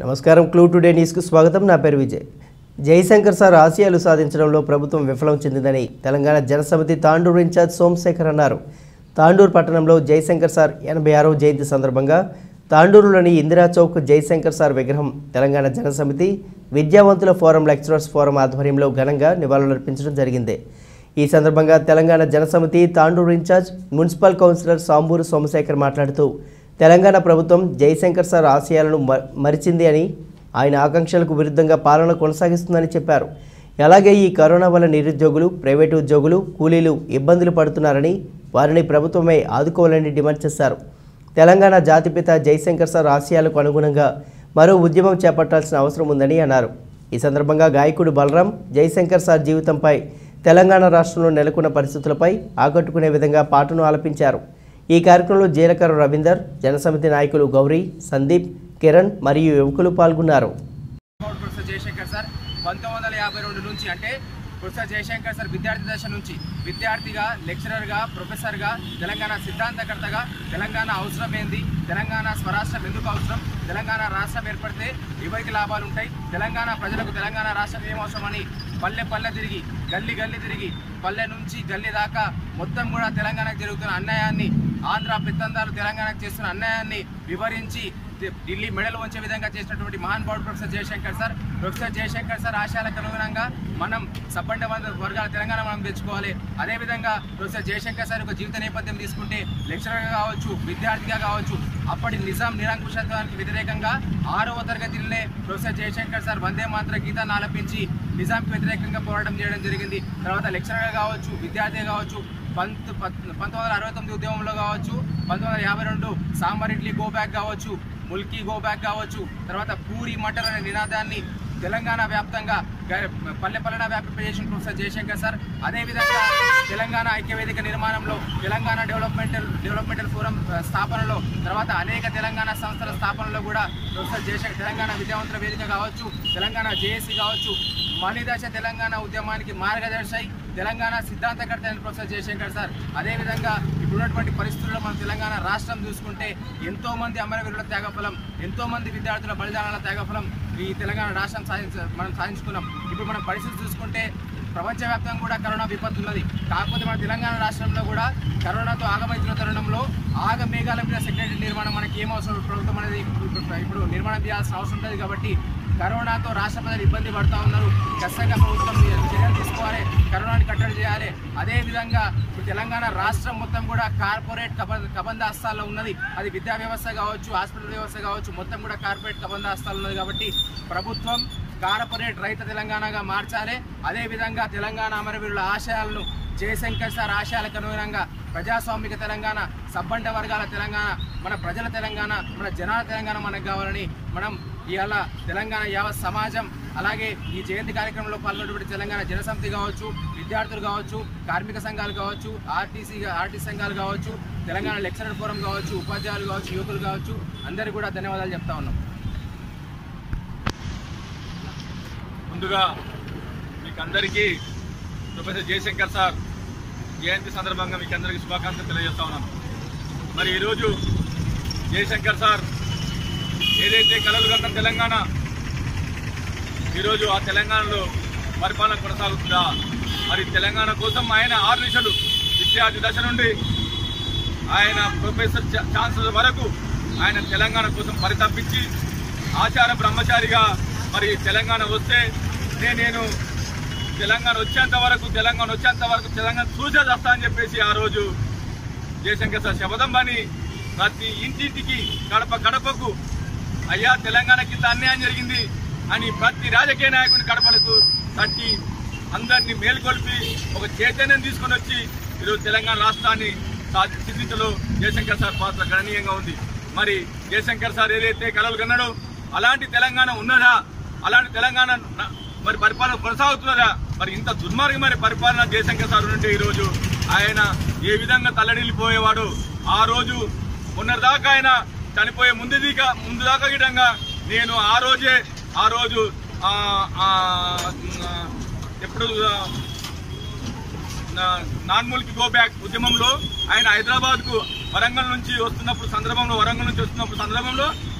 నమస్కారం clue today న్యూస్కు స్వాగతం నా పేరు విజయ్ జయశంకర్ సార్ ఆశయాలు సాధించడంలో ప్రభుత్వం విఫలం చెందిందని తెలంగాణ జనసమితి తాండూరు ఇన్ఛార్జ్ సోమశేఖర్ అన్నారు తాండూరు పట్టణంలో జయశంకర్ సార్ ఎనభై ఆరవ జయంతి సందర్భంగా తాండూరులోని ఇందిరా చౌక్ జయశంకర్ సార్ విగ్రహం తెలంగాణ జనసమితి విద్యావంతుల ఫోరం లెక్చరర్స్ ఫోరం ఆధ్వర్యంలో ఘనంగా నివాళులర్పించడం జరిగింది ఈ సందర్భంగా Telangana Janasamithi Tandur incharge municipal councillor Sambur Somashekar మాట్లాడుతూ తెలంగాణ ప్రభుత్వం జయశంకర్ సార్ ఆశయాలను మ- మరిచింది అని ఆయన ఆకాంక్షలకు విరుద్ధంగా పాలన కొనసాగిస్తుందని చెప్పారు అలాగే ఈ కరోనా వల్ల నిరుద్యోగులు ప్రైవేటు ఉద్యోగులు కూలీలు ఇబ్బందులు పడుతున్నారని వారిని ప్రభుత్వమే ఆదుకోవాలని డిమాండ్ చేశారు తెలంగాణ జాతిపిత జయశంకర్ సార్ ఆశయాలకు అనుగుణంగా మరో ఉద్యమం చేపట్టాల్సిన అవసరం ఉందని అన్నారు ఈ సందర్భంగా గాయకుడు బలరాం జయశంకర్ సార్ జీవితంపై తెలంగాణ రాష్ట్రంలో నెలకొన్న పరిస్థితులపై ఆకట్టుకునే విధంగా పాటను ఆలపించారు ఈ కార్యక్రమంలో జీలకర్ర రవీందర్ జనసమితి నాయకులు గౌరీ సందీప్ కిరణ్ మరియు యువకులు పాల్గొన్నారు గౌడ్ ప్రొఫెసర్ జయశంకర్ సార్ పంతొమ్మిది వందల యాభై రెండు నుంచి అంటే ప్రొఫెసర్ జయశంకర్ సార్ విద్యార్థి దశ నుంచి విద్యార్థిగా లెక్చరర్గా ప్రొఫెసర్గా తెలంగాణ సిద్ధాంతకర్తగా తెలంగాణ అవసరం ఏంది తెలంగాణ స్వరాష్ట్రం ఎందుకు అవసరం తెలంగాణ రాష్ట్రం ఏర్పడితే ఎవరికి లాభాలు ఉంటాయి తెలంగాణ ప్రజలకు తెలంగాణ రాష్ట్రం ఏం అవసరమని పల్లె పల్లె తిరిగి గల్లీ గల్లీ తిరిగి పల్లె నుంచి గల్లీ దాకా మొత్తం కూడా తెలంగాణకు జరుగుతున్న అన్యాయాన్ని ఆంధ్ర పెత్తందాలు తెలంగాణకు చేస్తున్న అన్యాయాన్ని వివరించి ది- ఢిల్లీ మెడలు వంచే విధంగా చేసినటువంటి మహానుభావుడు professor Jayashankar sir professor Jayashankar sir ఆశయాలకు అనుగుణంగా మనం సబ్బండ వర్గ- వర్గాల తెలంగాణ మనం తెచ్చుకోవాలి అదేవిధంగా ప్రొఫెసర్ జయశంకర్ సార్ ఒక జీవిత నేపథ్యం తీసుకుంటే లెక్చరర్గా కావచ్చు విద్యార్థిగా కావచ్చు అప్పటి నిజాం నిరంకుశత్వానికి వ్యతిరేకంగా ఆరవ తరగతిలోనే ప్రొఫెసర్ జయశంకర్ సార్ వందే మాత్ర గీతాన్ని ఆలపించి నిజాంకి వ్యతిరేకంగా పోరాటం చేయడం జరిగింది తర్వాత లెక్చరర్గా కావచ్చు విద్యార్థిగా కావచ్చు పంత్ పత్- పంతొమ్మిది వందల అరవై తొమ్మిది ఉద్యమంలో కావచ్చు పంతొమ్మిది వందల యాభై రెండు సాంబార్ ఇడ్లీ గో బ్యాక్ కావచ్చు ముల్కీ గో బ్యాక్ కావచ్చు తర్వాత పూరి మటర్ అనే నినాదాన్ని తెలంగాణ వ్యాప్తంగా గ- పల్లె పల్లెన వ్యాపింపజేసిన ప్రొఫెసర్ జయశంకర్ సార్ అదేవిధంగా తెలంగాణ ఐక్యవేదిక నిర్మాణంలో తెలంగాణ డెవలప్మెంటల్ డెవలప్మెంటల్ ఫోరం ఆ, స్థాపనలో తర్వాత అనేక తెలంగాణ సంస్థల స్థాపనలో కూడా ప్రొఫెసర్ జయశంకర్ తెలంగాణ విద్యావంతుల వేదిక కావచ్చు తెలంగాణ జేఏసీ కావచ్చు మణిదశ తెలంగాణ ఉద్యమానికి మార్గదర్శి తెలంగాణ సిద్ధాంతకర్త అయిన ప్రొఫెసర్ జయశంకర్ సార్ అదేవిధంగా ఇప్పుడున్నటువంటి పరిస్థితుల్లో మనం తెలంగాణ రాష్ట్రం చూసుకుంటే ఎంతో మంది అమరవీరుల త్యాగఫలం ఎంతో మంది విద్యార్థుల బలిదానాల త్యాగఫలం ఈ తెలంగాణ రాష్ట్రం సాధించ మనం సాధించుకున్నాం ఇప్పుడు మనం పరిస్థితి చూసుకుంటే ప్రపంచవ్యాప్తంగా కూడా కరోనా విపత్తు ఉన్నది కాకపోతే మన తెలంగాణ రాష్ట్రంలో కూడా కరోనాతో ఆగమైతున్న తరుణంలో ఆగ మేఘాల మీద సెక్రటరీ నిర్మాణం మనకి ఏం అవసరం ప్రభుత్వం అనేది ఇప్పుడు- ఇప్పుడు నిర్మాణం చేయాల్సిన అవసరం ఉంటుంది కాబట్టి కరోనాతో రాష్ట్ర ప్రజలు ఇబ్బంది పడుతూ ఉన్నారు ఖచ్చితంగా ప్రభుత్వం చర్యలు తీసుకోవాలి కరోనాని కట్టడి చేయాలి అదేవిధంగా ఇప్పుడు తెలంగాణ రాష్ట్రం మొత్తం కూడా కార్పొరేట్ కబ కబంధ హస్తాల్లో ఉన్నది అది విద్యా వ్యవస్థ కావచ్చు హాస్పిటల్ వ్యవస్థ కావచ్చు మొత్తం కూడా కార్పొరేట్ కబంధ హస్తాలు ఉన్నది కాబట్టి ప్రభుత్వం కార్పొరేట్ రైతు తెలంగాణగా మార్చాలి అదేవిధంగా తెలంగాణ అమరవీరుల ఆశయాలను జయశంకర్ సార్ ఆశయాలకు అనుగుణంగా ప్రజాస్వామిక తెలంగాణ సబ్బండ వర్గాల తెలంగాణ మన ప్రజల తెలంగాణ మన జనాల తెలంగాణ మనకు కావాలని మనం ఇవాళ తెలంగాణ యావత్ సమాజం అలాగే ఈ జయంతి కార్యక్రమంలో పాల్గొన్నటువంటి తెలంగాణ జనసమితి కావచ్చు విద్యార్థులు కావచ్చు కార్మిక సంఘాలు కావచ్చు ఆర్టీసీ ఆర్టీసీ సంఘాలు కావచ్చు తెలంగాణ లెక్చరర్ ఫోరం కావచ్చు ఉపాధ్యాయులు కావచ్చు యువకులు కావచ్చు అందరికీ కూడా ధన్యవాదాలు చెప్తా ఉన్నాం ముందుగా మీకు అందరికీ ప్రొఫెసర్ జయశంకర్ సార్ జయంతి సందర్భంగా మీకు అందరికీ శుభాకాంక్షలు తెలియజేస్తా ఉన్నాను మరి ఈరోజు జయశంకర్ సార్ ఏదైతే కలలు కన్న తెలంగాణ ఈరోజు ఆ తెలంగాణలో పరిపాలన కొనసాగుతుందా మరి తెలంగాణ కోసం ఆయన ఆరు నిమిషాలు విద్యార్థి దశ నుండి ఆయన ప్రొఫెసర్ ఛా- ఛాన్సలర్ వరకు ఆయన తెలంగాణ కోసం పరితపించి ఆచార బ్రహ్మచారిగా మరి తెలంగాణ వస్తే నే- నేను తెలంగాణ వచ్చేంత వరకు తెలంగాణ వచ్చేంత వరకు తెలంగాణ చూసే వస్తా అని చెప్పేసి ఆ రోజు జయశంకర్ సార్ శపథం పని ప్రతి ఇంటింటికి గడప గడపకు అయ్యా తెలంగాణకి ఇంత అన్యాయం జరిగింది అని ప్రతి రాజకీయ నాయకుని గడపలకు తట్టి అందరినీ మేల్కొల్పి ఒక చైతన్యం తీసుకొని వచ్చి ఈరోజు తెలంగాణ రాష్ట్రాన్ని సాధి- సిద్ధించలో జయశంకర్ సార్ పాత్ర గణనీయంగా ఉంది మరి జయశంకర్ సార్ ఏదైతే కలలు కన్నాడో అలాంటి తెలంగాణ ఉన్నదా అలాంటి తెలంగాణ న- మరి పరిపాలన కొనసాగుతున్నదా మరి ఇంత దుర్మార్గమైన పరిపాలన జయశంకర్ సార్ ఉంటే ఈరోజు ఆయన ఏ విధంగా తల్లడిల్లిపోయేవాడు ఆ రోజు మొన్నటిదాకా ఆయన చనిపోయే ముందు దిగా ముందు దాకా గిటంగా నేను ఆ రోజే ఆ రోజు ఆ, ఆ, ఆ, ఎప్పుడు ఆ, నా- నాన్మూల్కి గో బ్యాక్ ఉద్యమంలో ఆయన హైదరాబాద్ కు వరంగల్ నుంచి వస్తున్నప్పుడు సందర్భంలో వరంగల్ నుంచి వస్తున్నప్పుడు సందర్భంలో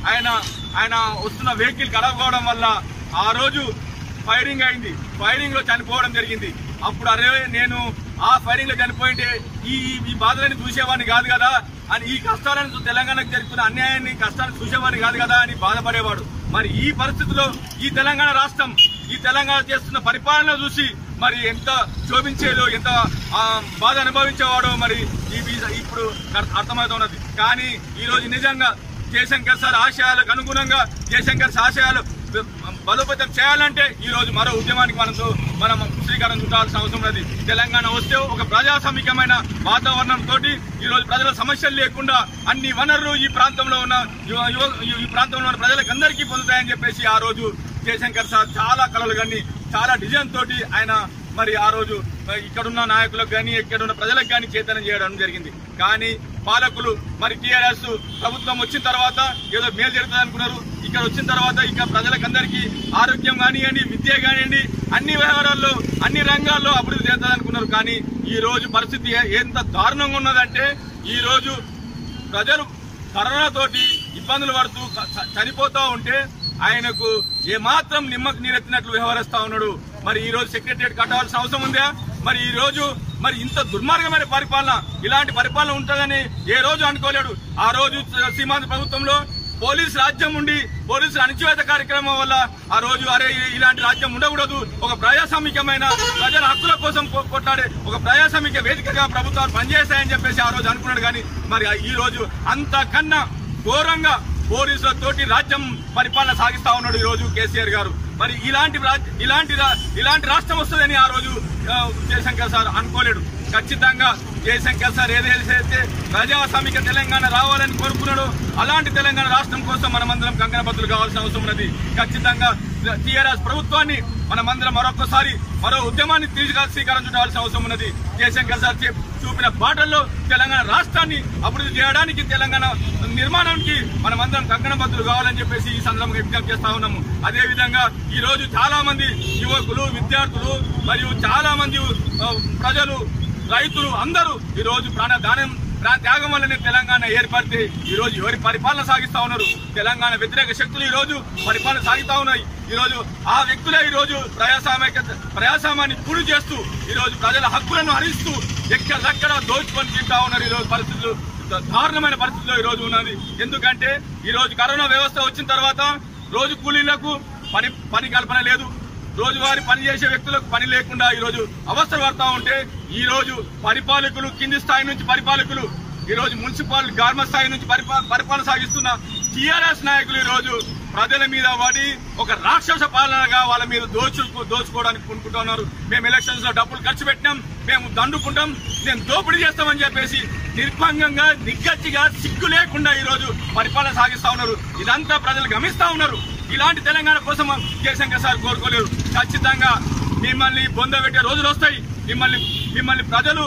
ఆయన ఆయన వస్తున్న వెహికల్ కడగకపోవడం వల్ల ఆ రోజు ఫైరింగ్ అయింది ఫైరింగ్ లో చనిపోవడం జరిగింది అప్పుడు అరే నేను ఆ ఫైరింగ్ లో చనిపోయింటే ఈ ఈ బాధలని చూసేవాడిని కాదు కదా అని ఈ కష్టాలను చూ- తెలంగాణకు జరుగుతున్న అన్యాయాన్ని కష్టాలను చూసేవాడిని కాదు కదా అని బాధపడేవాడు మరి ఈ పరిస్థితిలో ఈ తెలంగాణ రాష్ట్రం ఈ తెలంగాణ చేస్తున్న పరిపాలన చూసి మరి ఎంత శోభించేదో ఎంత ఆ, బాధ అనుభవించేవాడో మరి ఈ ఈ- ఇప్పుడు అర్థమవుతున్నది కానీ ఈ రోజు నిజంగా జయశంకర్ సార్ ఆశయాలకు అనుగుణంగా జయశంకర్ సార్ ఆశయాలు బలోపేతం చేయాలంటే ఈ రోజు మరో ఉద్యమానికి మనతో మనం శ్రీకారం చుట్టాల్సిన అవసరం ఉన్నది తెలంగాణ వస్తే ఒక ప్రజాస్వామికమైన వాతావరణం తోటి ఈ రోజు ప్రజల సమస్యలు లేకుండా అన్ని వనరులు ఈ ప్రాంతంలో ఉన్న యువ- యువ- ఈ ప్రాంతంలో ఉన్న ప్రజలకు అందరికీ పొందుతాయని చెప్పేసి ఆ రోజు జయశంకర్ సార్ చాలా కళలు కానీ చాలా డిజైన్ తోటి ఆయన మరి ఆ రోజు మరి ఇక్కడున్న నాయకులకు కానీ ఇక్కడున్న ప్రజలకు కానీ చైతన్యం చేయడం జరిగింది కానీ పాలకులు మరి టీఆర్ఎస్ ప్రభుత్వం వచ్చిన తర్వాత ఏదో మేలు జరుగుతుంది అనుకున్నారు ఇక్కడ వచ్చిన తర్వాత ఇక ప్రజలకందరికీ ఆరోగ్యం కానివ్వండి విద్య కానివ్వండి అన్ని వ్యవహారాల్లో అన్ని రంగాల్లో అభివృద్ధి చేస్తుంది అనుకున్నారు కానీ ఈ రోజు పరిస్థితి ఏ- ఎంత దారుణంగా ఉన్నదంటే ఈ రోజు ప్రజలు కరోనా తోటి ఇబ్బందులు పడుతూ చ- చ- చనిపోతా ఉంటే ఆయనకు ఏమాత్రం నిమ్మకు నీరెత్తినట్లు వ్యవహరిస్తా ఉన్నాడు మరి ఈ రోజు సెక్రటరియట్ కట్టాల్సిన అవసరం ఉందా మరి ఈ రోజు మరి ఇంత దుర్మార్గమైన పరిపాలన ఇలాంటి పరిపాలన ఉంటుందని ఏ రోజు అనుకోలేడు ఆ రోజు సీమాంధ్ర ప్రభుత్వంలో పోలీస్ రాజ్యం ఉండి పోలీసుల అణచివేత కార్యక్రమం వల్ల ఆ రోజు అరే ఇ- ఇలాంటి రాజ్యం ఉండకూడదు ఒక ప్రజాస్వామికమైన ప్రజల హక్కుల కోసం కొ- కొట్లాడే ఒక ప్రజాస్వామిక వేదికగా ప్రభుత్వాలు పనిచేస్తాయని చెప్పేసి ఆ రోజు అనుకున్నాడు కానీ మరి ఈ రోజు అంతకన్నా ఘోరంగా పోలీసులతోటి రాజ్యం పరిపాలన సాగిస్తా ఉన్నాడు ఈ రోజు కేసీఆర్ గారు మరి ఇలాంటి రాజ్- ఇలాంటి రా- ఇలాంటి రాష్ట్రం వస్తుందని ఆ రోజు ఆ, జయశంకర్ సార్ అనుకోలేడు ఖచ్చితంగా జయశంకర్ సార్ ఏదైతే ప్రజాస్వామిక తెలంగాణ రావాలని కోరుకున్నాడో అలాంటి తెలంగాణ రాష్ట్రం కోసం మనమందరం కంకణబద్దులు కావాల్సిన అవసరం ఉన్నది ఖచ్చితంగా టీఆర్ఎస్ ప్రభుత్వాన్ని మనమందరం మరొకసారి మరో ఉద్యమాన్ని తీసుకు శ్రీకారం చుట్టాల్సిన అవసరం ఉన్నది జయశంకర్ సార్ చే- చూపిన బాటల్లో తెలంగాణ రాష్ట్రాన్ని అభివృద్ధి చేయడానికి తెలంగాణ నిర్మాణానికి మనమందరం కంకణబద్దులు కావాలని చెప్పేసి ఈ సందర్భంగా విజ్ఞప్తి చేస్తా ఉన్నాము అదే విధంగా ఈ రోజు చాలా మంది యువకులు విద్యార్థులు మరియు చాలా మంది ఆ, ప్రజలు రైతులు అందరూ ఈ రోజు ప్రాణదానం ప్రాణ త్యాగం వల్లనే తెలంగాణ ఏర్పడితే ఈ రోజు ఎవరి పరిపాలన సాగిస్తా ఉన్నారు తెలంగాణ వ్యతిరేక శక్తులు ఈ రోజు పరిపాలన సాగిస్తా ఉన్నాయి ఈ రోజు ఆ వ్యక్తులే ఈ రోజు ప్రజాస్వామిక ప్రజాస్వామ్యాన్ని పూర్తి చేస్తూ ఈ రోజు ప్రజల హక్కులను హరిస్తూ ఎక్కడెక్కడ దోచుకొని తింటా ఉన్నారు ఈ రోజు పరిస్థితులు దారుణమైన పరిస్థితిలో ఈ రోజు ఉన్నది ఎందుకంటే ఈ రోజు కరోనా వ్యవస్థ వచ్చిన తర్వాత రోజు కూలీలకు పని పని కల్పన లేదు రోజువారీ పని చేసే వ్యక్తులకు పని లేకుండా ఈ రోజు అవస్థ పడతా ఉంటే ఈ రోజు పరిపాలకులు కింది స్థాయి నుంచి పరిపాలకులు ఈ రోజు మున్సిపల్ గార్మెంట్ స్థాయి నుంచి పరిపా- పరిపాలన సాగిస్తున్న టీఆర్ఎస్ నాయకులు ఈ రోజు ప్రజల మీద పడి ఒక రాక్షస పాలనగా వాళ్ళ మీద దోచు దోచుకోవడానికి పూనుకుంటున్నారు మేము ఎలక్షన్స్ లో డబ్బులు ఖర్చు పెట్టినాం మేము దండుకుంటాం మేము దోపిడీ చేస్తామని చెప్పేసి నిర్భంగంగా నిగ్గచ్చిగా సిగ్గు లేకుండా ఈ రోజు పరిపాలన సాగిస్తా ఉన్నారు ఇదంతా ప్రజలు గమనిస్తా ఉన్నారు ఇలాంటి తెలంగాణ కోసం జయశంకర్ సార్ కోరుకోలేరు ఖచ్చితంగా మిమ్మల్ని బొందబెట్టే రోజులు వస్తాయి మిమ్మల్ని మిమ్మల్ని ప్రజలు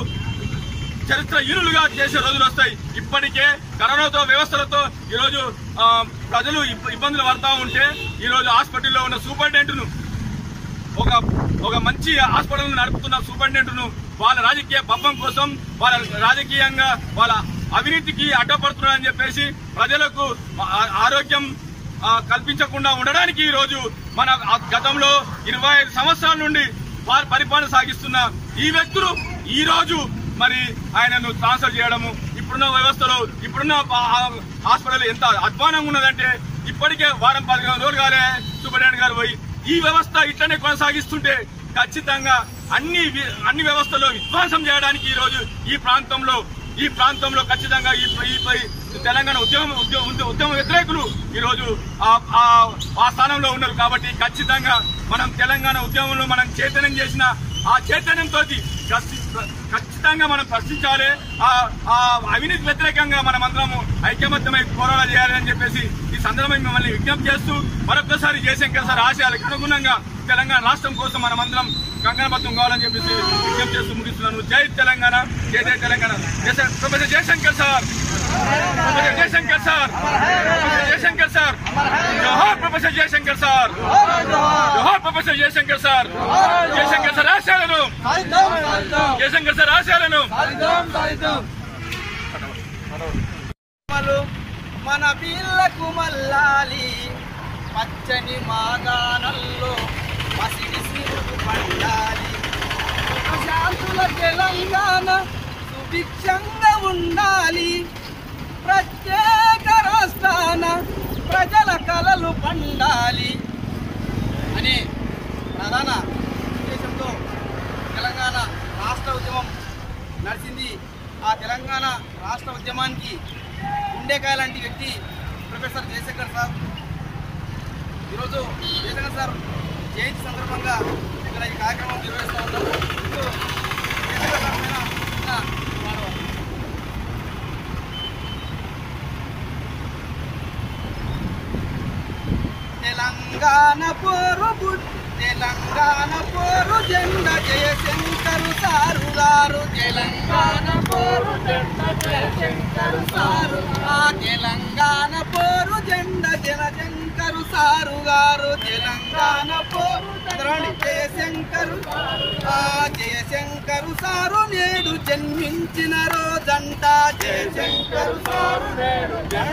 చరిత్ర హీనులుగా చేసే రోజులు వస్తాయి ఇప్పటికే కరోనాతో వ్యవస్థలతో ఈరోజు ఆ, ప్రజలు ఇబ్బ- ఇబ్బందులు పడతా ఉంటే ఈరోజు హాస్పిటల్లో ఉన్న సూపరింటెండెంట్ ను ఒక ఒక మంచి హాస్పిటల్ నడుపుతున్న సూపరింటెండెంట్ ను వాళ్ళ రాజకీయ పబ్బం కోసం వాళ్ళ రాజకీయంగా వాళ్ళ అవినీతికి అడ్డపడుతున్నారని చెప్పేసి ప్రజలకు ఆ- ఆరోగ్యం ఆ, కల్పించకుండా ఉండడానికి ఈ రోజు మన ఆ గతంలో ఇరవై ఐదు సంవత్సరాల నుండి వారి పరిపాలన సాగిస్తున్న ఈ వ్యక్తులు ఈ రోజు మరి ఆయనను ట్రాన్స్ఫర్ చేయడము ఇప్పుడున్న వ్యవస్థలో ఇప్పుడున్న ఆ- హాస్పిటల్ ఎంత అధ్వానంగా ఉన్నదంటే ఇప్పటికే వారం పదిహేను రోజులు కాలే సూపరింటెండెంట్ గారు పోయి ఈ వ్యవస్థ ఇట్లనే కొనసాగిస్తుంటే ఖచ్చితంగా అన్ని వి- అన్ని వ్యవస్థలో విధ్వంసం చేయడానికి ఈ రోజు ఈ ప్రాంతంలో ఈ ప్రాంతంలో ఖచ్చితంగా ఈ ఈ- ఈ తెలంగాణ ఉద్యమం ఉద్యమ ఉద్యమ- ఉద్యమ వ్యతిరేకులు ఈ రోజు ఆ- ఆ- ఆ స్థానంలో ఉన్నారు కాబట్టి ఖచ్చితంగా మనం తెలంగాణ ఉద్యమంలో మనం చైతన్యం చేసిన ఆ చైతన్యంతో ఖచ్చితంగా మనం ప్రశ్నించాలి ఆ ఆ అవినీతి వ్యతిరేకంగా మనం అందరము ఐక్యమత్యమై పోరాటం చేయాలని చెప్పేసి ఈ సందర్భంగా మిమ్మల్ని విజ్ఞప్తి చేస్తూ మరొకసారి జయశంకర్ సార్ ఆశయాలకు అనుగుణంగా తెలంగాణ రాష్ట్రం కోసం మనం అందరం కంగనబద్ధం కావాలని చెప్పేసి విజ్ఞప్తి చేస్తూ ముగిస్తున్నాను జై తెలంగాణ జై జై తెలంగాణ జయ- professor Jayashankar sir professor Jayashankar sir professor Jayashankar sir జోహార్ ప్రొఫెసర్ జయశంకర్ సార్ జోహార్ professor Jayashankar sir Jayashankar sir ఆశయాలను జయశంకర్ సార్ ఆశయాలను వాళ్ళు మన వీళ్ళకు మల్లాలి పచ్చని మాగాణంలో పసిడి సిరుడు పండాలి ప్రశాంతుల తెలంగాణ సుభిక్షంగా ఉండాలి ప్రత్యేక రాష్ట్రాన ప్రజల కలలు పండాలి అనే ప్రధాన ఉద్దేశంతో తెలంగాణ రాష్ట్ర ఉద్యమం నడిచింది ఆ తెలంగాణ రాష్ట్ర ఉద్యమానికి ఉండేకాయ లాంటి వ్యక్తి ప్రొఫెసర్ జయశంకర్ సార్ ఈరోజు జయశంకర్ సార్ జయంతి సందర్భంగా ఇక్కడ ఈ కార్యక్రమం నిర్వహిస్తూ ఉన్నాము ఇప్పుడు జయశంకర్ సార్ పైన చిన్న వారు తెలంగాణ పోరు బుడ్ తెలంగాణ పోరు జెండ జయశంకరు సారు గారు తెలంగాణ పోరు జెండ జయశంకరు సారు ఆ తెలంగాణ పోరు జెండ జనశంకరు సారు గారు తెలంగాణ పోరు రండి, జయశంకరు ఆ జయశంకరు సారు నేడు జన్మించిన రోజంట జయశంకరు సారు నేడు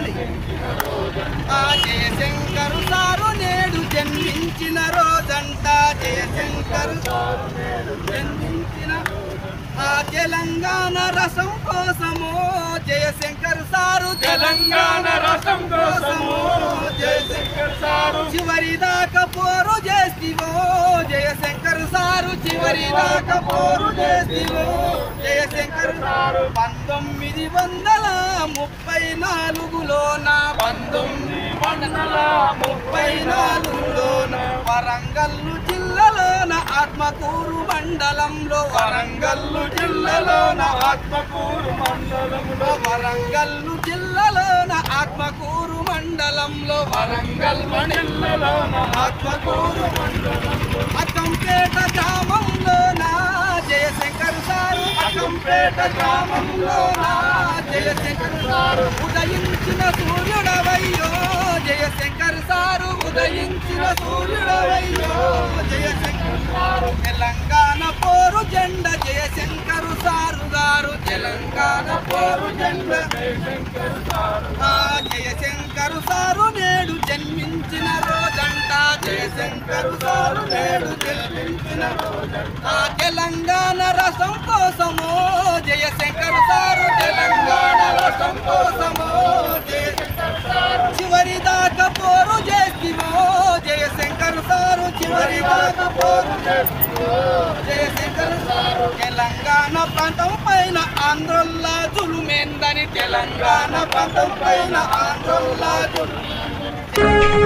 ఆ జయశంకరు సారు నేడు జన్మించిన రోజంట జయశంకరు సారు నేడు జన్మించిన ఆ తెలంగాణ రసం కోసము జయశంకర్ సారు తెలంగాణ రసం కోసము జయశంకర్ సారు చివరి దాకా పోరు చేస్తివో జయశంకర్ సారు చివరి దాకా పోరు చేస్తివో జయశంకర్ సారు పంతొమ్మిది వందల ముప్పై నాలుగులోన పంతొమ్మిది వందల ముప్పై నాలుగులోన వరంగల్లు జిల్లాలోన ఆత్మకూరు మండలంలో వరంగల్లు జిల్లాలోన ఆత్మకూరు మండలంలో వరంగల్లు జిల్లాలోన ఆత్మకూరు మండలంలో వరంగల్ మండలంలోన ఆత్మకూరు మండలంలో అక్కంపేట గ్రామంలోన జయశంకర్ సారు అక్కంపేట గ్రామంలోన జయశంకర్ సారు ఉదయించిన సూర్యుడవయ్యో జయశంకర్ సారు ఉదయించిన సూర్యుడవయ్యో జయశంకర్ సారు తెలంగాణ పోరు జెండ జయశంకరు సారు గారు తెలంగాణ పోరు జెండ ఆ జయశంకరు సారు నేడు జన్మించిన రోజంట జయశంకరు సారు నేడు జన్మించిన రోజంట ఆ తెలంగాణ రసం కోసము జయశంకరు సారు తెలంగాణ రసం కోసము జయశంకర్ సారు చివరి దాకా పోరు చేసిమో జయశంకర్ సారు చివరి దాకా పోరు చేసిమో జయశంకర్ సారు తెలంగాణ ప్రాంతం పైన ఆంధ్రోల్లా జులుమేందని తెలంగాణ ప్రాంతం పైన ఆంధ్రోల్లా జులుమేందని